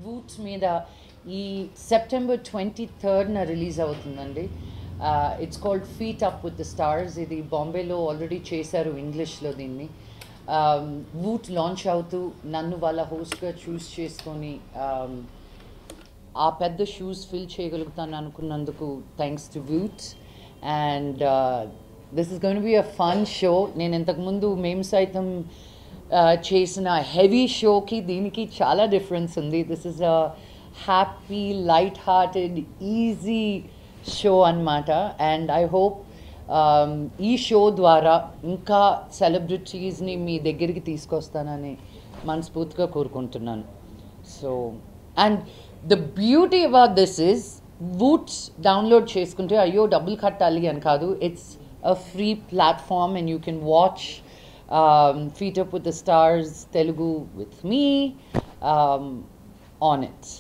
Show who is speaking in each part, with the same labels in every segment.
Speaker 1: వూట్స్ మీద ఈ September twenty థర్డ్న రిలీజ్ అవుతుందండి it's called feet up with the stars ఇది బాంబేలో ఆల్రెడీ చేశారు ఇంగ్లీష్లో దీన్ని వూట్ లాంచ్ అవుతూ నన్ను వాళ్ళ హోస్ట్గా చూస్ చేసుకొని um, ఆ పెద్ద షూస్ ఫిల్ చేయగలుగుతాను అనుకున్నందుకు thanks to Voot's and this is gonna be a fun show నేను ఇంతకుముందు మేము సైతం uh, చేసిన హెవీ షోకి దీనికి చాలా డిఫరెన్స్ ఉంది this is a happy light hearted easy show అన్నమాట అండ్ ఐ హోప్ ఈ షో ద్వారా ఇంకా సెలబ్రిటీస్ని మీ దగ్గరికి తీసుకొస్తానని మనస్ఫూర్తిగా కోరుకుంటున్నాను so and the beauty about this is Voot's download చేసుకుంటే అయ్యో డబ్బులు కట్టాలి అని కాదు it's a free platform and you can watch feet up with the stars Telugu with me on it's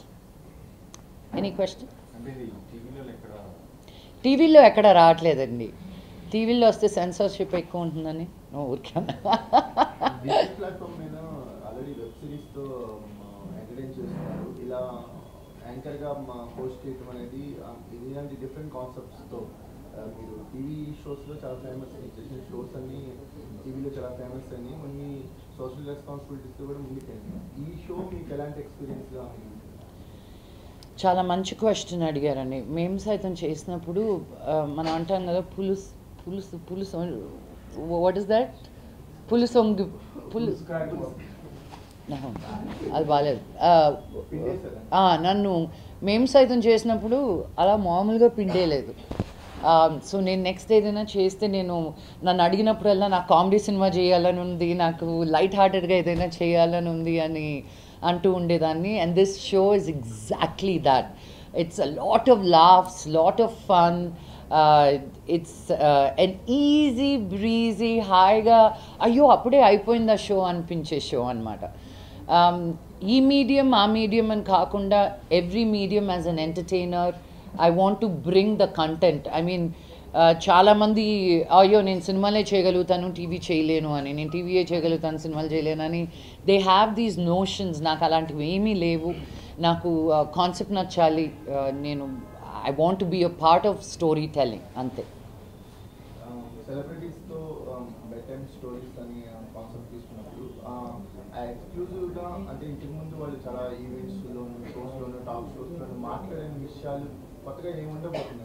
Speaker 1: any question
Speaker 2: అంటే ఇది టీవీలో ఎక్కడ
Speaker 1: టీవీలో ఎక్కడ రావట్లేదండి టీవీలో వస్తే సెన్సర్షిప్ ఎక్కువ ఉంటుందని ఊరికే
Speaker 3: డిజిటల్ ప్లాట్ఫామ్ మీద ఆల్రెడీ వెబ్ సిరీస్ తో ఎంటర్టైన్ చేస్తున్నారు ఇలా యాంకర్ గా మా హోస్ట్ చేయడం అనేది ఆ, ఇలాంటి డిఫరెంట్ కాన్సెప్ట్స్ తో ఆ, మీరు టీవీ షోస్ లో చాలా ఫేమస్ చేసిన షోస్ అన్ని టీవీలో చాలా ఫేమస్ అని కొన్ని సోషల్ రెస్పాన్సిబిలిటీస్ తో కూడా ముందుకెళ్ళి ఈ షో మీకు ఎలాంటి ఎక్స్పీరియన్స్ గా ఉంది
Speaker 1: చాలా మంచి క్వశ్చన్ అడిగారండి మేము సైతం చేసినప్పుడు ఆ, మనం అంటాం కదా పులుసు పులుసు పులుసు వాట్ ఇస్ దట్ పులుసు ఒంగి పులుసు ఆహా, అది బాగాలేదు ఆ, ఆ, నన్ను మేము సైతం చేసినప్పుడు అలా మామూలుగా పిండేయలేదు సో నేను నెక్స్ట్ ఏదైనా చేస్తే నేను నన్ను అడిగినప్పుడల్లా నాకు కామెడీ సినిమా చేయాలని ఉంది నాకు లైట్ హార్టెడ్గా ఏదైనా చేయాలని ఉంది అని అంటూ ఉండేదాన్ని and this show is exactly that it's a lot of laughs lot of fun it's an easy breezy హాయిగా అయ్యో అప్పుడే అయిపోయింది ఆ షో అనిపించే షో అనమాట ఈ మీడియం ఆ మీడియం అని కాకుండా every medium as an entertainer I want to bring the content I mean చాలామంది అయ్యో నేను సినిమాలే చేయగలుగుతాను టీవీ చేయలేను అని నేను టీవీయే చేయగలుగుతాను సినిమాలు చేయలేను అని దే హ్యావ్ దీస్ నోషన్స్ నాకు అలాంటివి ఏమీ లేవు నాకు కాన్సెప్ట్ నచ్చాలి uh, నేను I want to be a part of story telling అంతే
Speaker 3: సెలబ్రిటీస్ తో బెడ్ టైమ్ స్టోరీస్ అని కాన్సెప్ట్ తీసుకున్నప్పుడు ఆ ఎక్స్క్లూజివ్ గా అంటే ఇంతకు ముందు వాళ్ళు చాలా ఈవెంట్స్ లోను షోస్ లోను టాక్ షోస్ లోను మాట్లాడిన విషయాలు కొత్తగా ఏముండబోతున్నాయి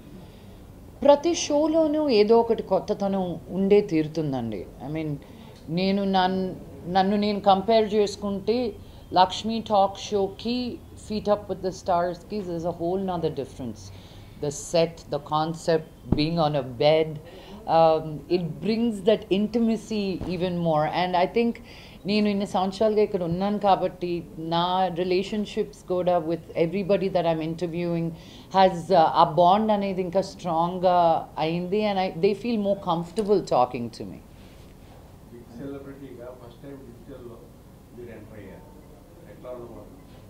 Speaker 1: ప్రతి షోలోనూ ఏదో ఒకటి కొత్తతనం ఉండే తీరుతుందండి ఐ మీన్ నేను నన్ను నన్ను నేను కంపేర్ చేసుకుంటే లక్ష్మీ టాక్ షోకి ఫీట్ అప్ విత్ ద స్టార్స్కి is a whole nother difference the set the concept being on a bed it brings that intimacy even more and I think నేను ఇన్ని సంవత్సరాలుగా ఇక్కడ ఉన్నాను కాబట్టి నా రిలేషన్షిప్స్ కూడా with everybody that I'm interviewing has a bond అనేది ఇంకా స్ట్రాంగ్గా అయింది and I they feel more comfortable talking to me
Speaker 2: big సెలబ్రిటీగా ఫస్ట్ టైం డిజిటల్లో మీరు ఎంటర్ అయ్యారు ఎట్లా ఉండబోతుంది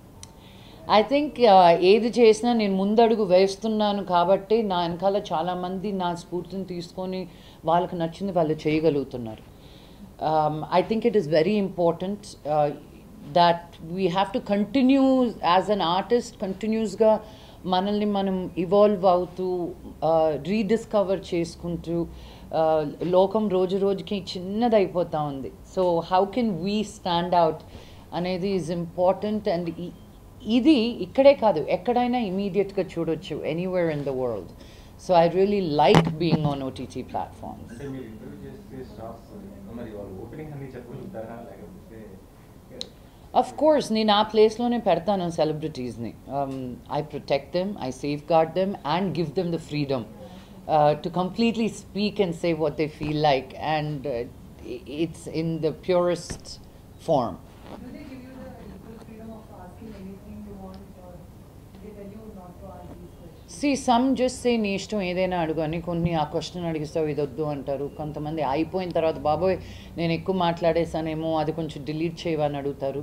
Speaker 1: ఐ థింక్ ఏది చేసినా నేను ముందడుగు వేస్తున్నాను కాబట్టి నా వెనకాల చాలామంది నా స్ఫూర్తిని తీసుకొని వాళ్ళకి నచ్చింది వాళ్ళు చేయగలుగుతున్నారు I think it is very important that we have to continue as an artist కంటిన్యూస్గా మనల్ని మనం ఇవాల్వ్ అవుతూ రీడిస్కవర్ చేసుకుంటూ uh, లోకం రోజు రోజుకి చిన్నదైపోతూ ఉంది so how can we stand out అనేది ఈజ్ ఇంపార్టెంట్ అండ్ ఇది ఇక్కడే కాదు ఎక్కడైనా ఇమీడియట్గా చూడొచ్చు anywhere in the world so I really like being on OTT platforms
Speaker 2: అంటే మీరు ఇంటర్వ్యూ చేస్తే స్టాఫ్స్ మరి వాళ్ళు ఓపెనింగ్ అన్ని చెప్పగలుగుతారా లేకపోతే
Speaker 1: అఫ్ కోర్స్ నేను ఆ ప్లేస్లోనే పెడతాను సెలబ్రిటీస్ని I protect them I safeguard them and give them the freedom to completely speak and say what they feel like and it's in the purest form
Speaker 4: Do they give you the equal freedom of asking anything you want or they tell you not to ask these questions?
Speaker 1: See some just say నీ ఇష్టం ఏదైనా అడుగు అని కొన్ని ఆ question అడిగిస్తావు ఇది వద్దు అంటారు కొంతమంది అయిపోయిన తర్వాత బాబోయ్ నేను ఎక్కువ మాట్లాడేసానేమో అది కొంచెం డిలీట్ చేయవని అడుగుతారు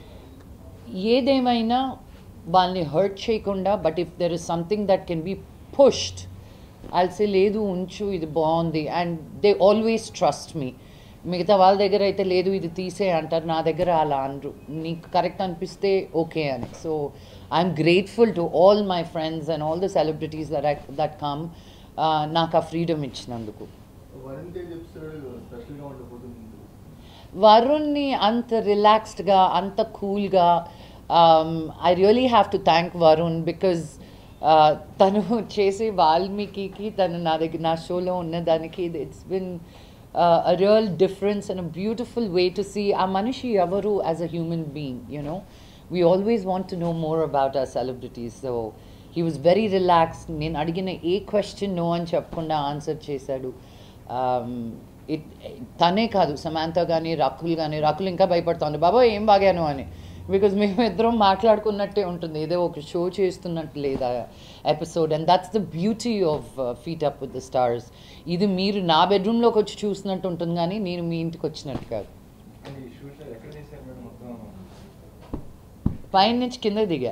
Speaker 1: ఏదేమైనా వాళ్ళని హర్ట్ చేయకుండా but if there is something that can be pushed else లేదు ఉంచు ఇది బాగుంది and they always trust me మిగతా వాళ్ళ దగ్గర అయితే లేదు ఇది తీసే అంటారు నా దగ్గర అలా అనరు నీకు కరెక్ట్ అనిపిస్తే ఓకే అని so I'm grateful to all my friends and all the celebrities that I that come నాకు ఆ ఫ్రీడమ్ ఇచ్చినందుకు
Speaker 3: వరుణ్ తేజ్ ఎపిసోడ్ స్పెషల్గా ఉండబోతుంది
Speaker 1: వరుణ్ని అంత రిలాక్స్డ్గా అంత కూల్గా I really have to thank Varun because తను చేసే వాల్మీకి తను నా దగ్గర నా షోలో ఉన్నదానికి it's been a real difference and a beautiful way to see ఆ మనిషి ఎవరు as a human being you know we always want to know more about our celebrities so he was very relaxed నేను అడిగిన ఏ క్వశ్చన్ నో అని చెప్పకుండా answer చేశాడు Um, it తనే కాదు సమాంత కానీ రకుల్ కానీ రకుల్ ఇంకా భయపడుతుంది బాబా ఏం బాగాను అని బికాజ్ మేము ఇద్దరం మాట్లాడుకున్నట్టే ఉంటుంది ఏదో ఒక షో చేస్తున్నట్టు లేదా episode and that's the beauty of feet up with the stars ఇది మీరు నా బెడ్రూమ్లోకి వచ్చి చూసినట్టు ఉంటుంది కానీ నేను మీ ఇంటికి వచ్చినట్టు కాదు
Speaker 3: ఈ షూట్ ఎక్కడ చేశారు మేడం మొత్తం
Speaker 1: పైన నుంచి కింద దిగా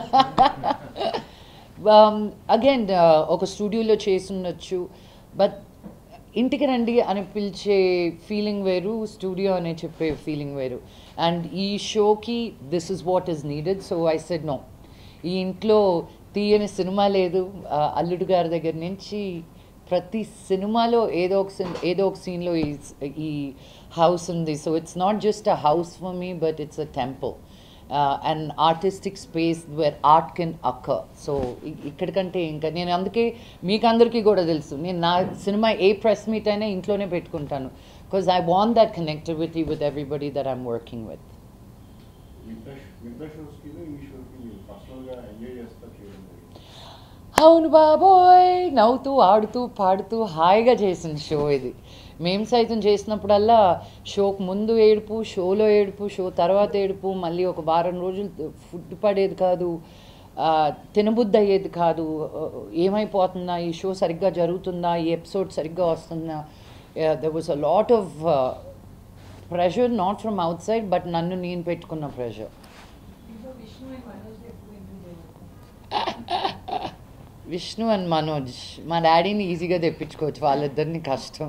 Speaker 1: అగైన్ ఒక స్టూడియోలో చేసి ఉండొచ్చు బట్ ఇంటికి రండి అని పిలిచే ఫీలింగ్ వేరు స్టూడియో అనే చెప్పే ఫీలింగ్ వేరు అండ్ ఈ షోకి this is what is needed so I said no ఈ ఇంట్లో తీయని సినిమా లేదు ఆ, అల్లుడు గారి దగ్గర నుంచి ప్రతి సినిమాలో ఏదో ఒక సిన్ ఏదో ఒక సీన్లో ఈ ఈ హౌస్ ఉంది so it's not just a house for me but it's a temple and artistic space where art can occur so ఇక్కడికంటే ఇంకా నేను అందుకే మీకు అందరికీ కూడా తెలుసు నేను నా సినిమా ఏ ప్రెస్ మీట్ అయినా ఇంట్లోనే పెట్టుకుంటాను because I want that connectivity with everybody that I'm working with
Speaker 2: మిగతా మిగతా షోస్కి ఈ షోకి మీరు పర్సనల్గా ఎంజాయ్ చేస్తా చేయడం జరిగింది
Speaker 1: అవును బాబోయ్ నవ్వుతూ ఆడుతూ పాడుతూ హాయిగా చేసిన షో ఇది మేము సైతం చేసినప్పుడల్లా షోకు ముందు ఏడుపు షోలో ఏడుపు షో తర్వాత ఏడుపు మళ్ళీ ఒక వారం రోజులు ఫుడ్ పడేది కాదు ఆ, తినబుద్ధి అయ్యేది కాదు ఆ, ఏమైపోతుందా ఈ షో సరిగ్గా జరుగుతుందా ఈ ఎపిసోడ్ సరిగ్గా వస్తుందా there was a lot of pressure not from outside but నన్ను నేను పెట్టుకున్న ప్రెషర్
Speaker 4: దీంట్లో విష్ణు అండ్ మనోజ్ ఎప్పుడు ఇంటర్వ్యూ చేయాలి
Speaker 1: విష్ణు అండ్ మనోజ్ మా డాడీని ఈజీగా తెప్పించుకోవచ్చు వాళ్ళిద్దరిని కష్టం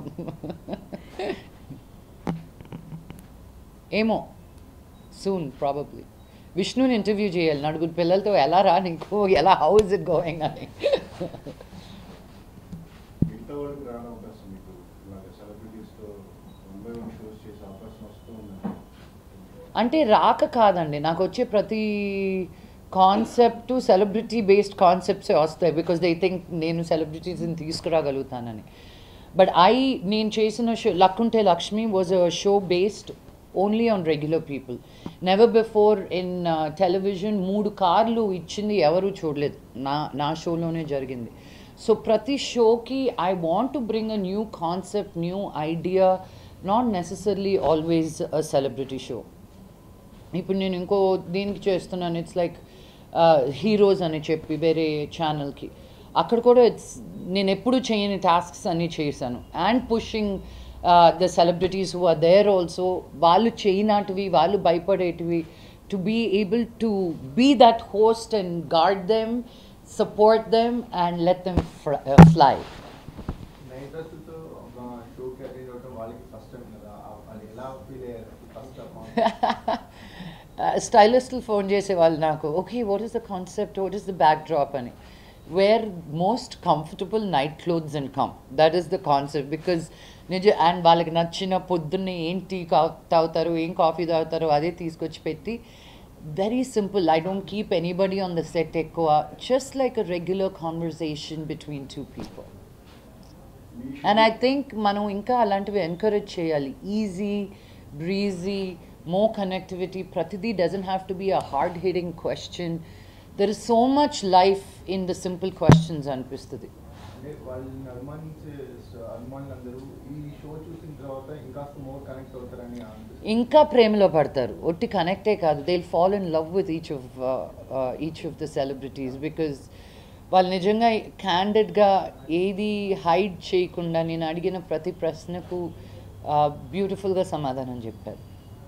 Speaker 1: ఏమో సూన్ ప్రాబబ్లీ విష్ణుని ఇంటర్వ్యూ చేయాలి నలుగురు పిల్లలతో ఎలా రా నీకు ఎలా హౌ ఇస్ ఇట్ గోయింగ్ అని
Speaker 2: మిగతా వాళ్ళకి రావడం అవకాశం మీకు ఇలాగ సెలబ్రిటీస్తో వన్ బై వన్ షోస్ చేసే అవకాశం వస్తూ ఉంది
Speaker 1: అంటే రాక కాదండి నాకు వచ్చే ప్రతి కాన్సెప్ట్ సెలబ్రిటీ బేస్డ్ కాన్సెప్ట్సే వస్తాయి బికాస్ దే థింక్ నేను సెలబ్రిటీస్ని తీసుకురాగలుగుతానని బట్ ఐ నేను చేసిన show Lakkunte Lakshmi was a show based only on regular people never before in television మూడు కార్లు ఇచ్చింది ఎవరు చూడలేదు నా నా షోలోనే జరిగింది సో ప్రతి షోకి I want to bring a new concept new idea not necessarily always a celebrity show ఇప్పుడు నేను ఇంకో దీనికి చేస్తున్నాను ఇట్స్ లైక్ హీరోస్ అని చెప్పి వేరే ఛానల్కి అక్కడ కూడా ఇట్స్ నేను ఎప్పుడు చేయని టాస్క్స్ అన్నీ చేశాను and pushing the celebrities who are there also వాళ్ళు చేయనాటివి వాళ్ళు భయపడేటివి to be able to be that host and guard them support them and let them fly
Speaker 3: night డ్రెస్సులతో ఒక షోకి అటెండ్ అవ్వడం వాళ్ళకి ఫస్ట్ టైం కదా ఆ- వాళ్ళు ఎలా ఫీల్ అయ్యారు ఫస్ట్
Speaker 1: స్టైలిస్టులు ఫోన్ చేసేవాళ్ళు నాకు okay what is the concept what is the backdrop అని wear most comfortable night clothes and come that is the concept because నిజ అండ్ వాళ్ళకి నచ్చిన పొద్దున్నే ఏం టీ కా తాగుతారు ఏం కాఫీ తాగుతారు అదే తీసుకొచ్చి పెట్టి very simple I don't keep anybody on the set ఎక్కువ just like a regular conversation between two people
Speaker 2: me
Speaker 1: and I think మనం ఇంకా అలాంటివి ఎంకరేజ్ చేయాలి ఈజీ బ్రీజీ మో కనెక్టివిటీ ప్రతిదీ doesn't have to be a hard hiding question there is so much life in the simple questions అనిపిస్తుంది
Speaker 3: అంటే వాళ్ళని అభిమానించే అభిమానులందరూ ఈ షో చూసిన తర్వాత ఇంకాస్త మోర్ కనెక్ట్ అవుతారని అనిపిస్తుంది
Speaker 1: ఇంకా ప్రేమలో పడతారు ఒట్టి కనెక్టే కాదు they fall in love with each of each of the celebrities because వాళ్ళు నిజంగా క్యాండెడ్గా ఏది హైడ్ చేయకుండా నేను అడిగిన ప్రతి ప్రశ్నకు బ్యూటిఫుల్గా సమాధానం చెప్పారు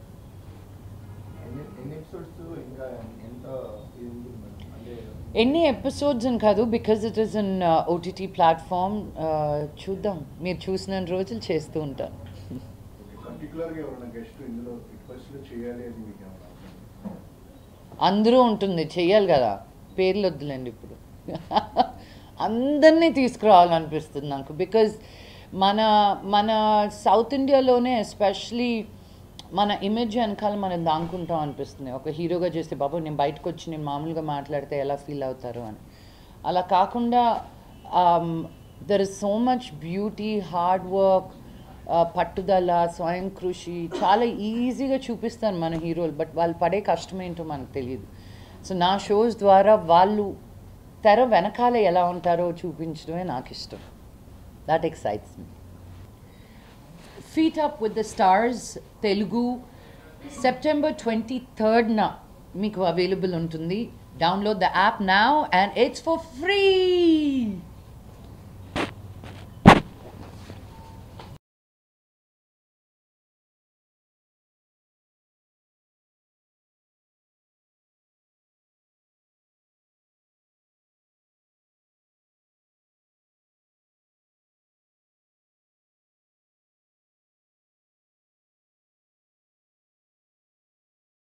Speaker 3: ఎన్ని ఎన్ని ఎపిసోడ్స్ ఇంకా ఎంత ఇది ఉంటుంది మేడం అంటే
Speaker 1: ఎన్ని ఎపిసోడ్స్ అని కాదు because it is on OTT platform చూద్దాం మీరు చూసిన రోజులు చేస్తూ ఉంటాను
Speaker 2: పర్టికులర్గా ఎవరైనా గెస్ట్ ఇందులో ఇటు పరిస్థితిలో చేయాలి అని మీకు ఏమైనా
Speaker 1: అందరూ ఉంటుంది చెయ్యాలి కదా పేర్లు వద్దులేండి ఇప్పుడు అందరినీ తీసుకురావాలనిపిస్తుంది నాకు బికాజ్ మన మన సౌత్ ఇండియాలోనే ఎస్పెషలీ మన ఇమేజ్ వెనకాల మనం దాంకుంటాం అనిపిస్తుంది ఒక హీరోగా చేస్తే బాబు నేను బయటకు వచ్చి నేను మామూలుగా మాట్లాడితే ఎలా ఫీల్ అవుతారు అని అలా కాకుండా there is so much beauty hard work పట్టుదల స్వయం కృషి చాలా ఈజీగా చూపిస్తారు మన హీరోలు బట్ వాళ్ళు పడే కష్టం ఏంటో మనకు తెలియదు సో నా షోస్ ద్వారా వాళ్ళు తెర వెనకాల ఎలా ఉంటారో చూపించడమే నాకు ఇష్టం that excites me feet up with the stars Telugu September twenty థర్డ్న మీకు అవైలబుల్ ఉంటుంది download the app now and it's for free